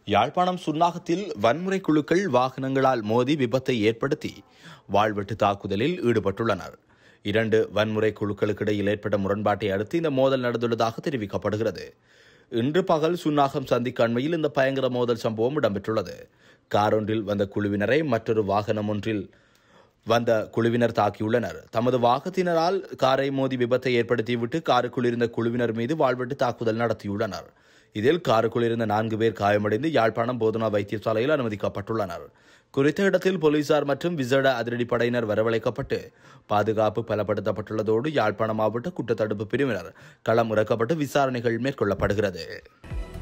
யாழ்ப்பாணம் சுன்னாகத்தில் வன்முறை குழுக்கள் வாகனங்களால் மோதி விபத்தை ஏற்படுத்தி வாழ்வெட்டு தாக்குதலில் ஈடுபட்டுள்ளனர் இரண்டு வன்முறை குழுக்களுக்கு இடையில் ஏற்பட்ட முரண்பாட்டை அடுத்து இந்த மோதல் நடந்துள்ளதாக தெரிவிக்கப்படுகிறது இன்று பகல் சுன்னாகம் சந்திக்கு அண்மையில் இந்த பயங்கர மோதல் சம்பவம் இடம்பெற்றுள்ளது காரொன்றில் வந்த குழுவினரை மற்றொரு வாகனம் ஒன்றில் வந்த குழுவினர் தாக்கியுள்ளனர் தமது வாகத்தினரால் காரை மோதி விபத்தை ஏற்படுத்திவிட்டு காருக்குள் இருந்த குழுவினர் மீது வாழ்வெட்டு தாக்குதல் நடத்தியுள்ளனர் இதில் காருக்குள் இருந்த நான்கு பேர் காயமடைந்து யாழ்ப்பாணம் போதனா வைத்தியசாலையில் அனுமதிக்கப்பட்டுள்ளனர் குறித்த இடத்தில் போலீசார் மற்றும் விசேட அதிரடிப்படையினர் வரவழைக்கப்பட்டு பாதுகாப்பு பலப்படுத்தப்பட்டுள்ளதோடு யாழ்ப்பாணம் மாவட்ட குற்றத்தடுப்பு பிரிவினர் களம் இறக்கப்பட்டு விசாரணைகள் மேற்கொள்ளப்படுகிறது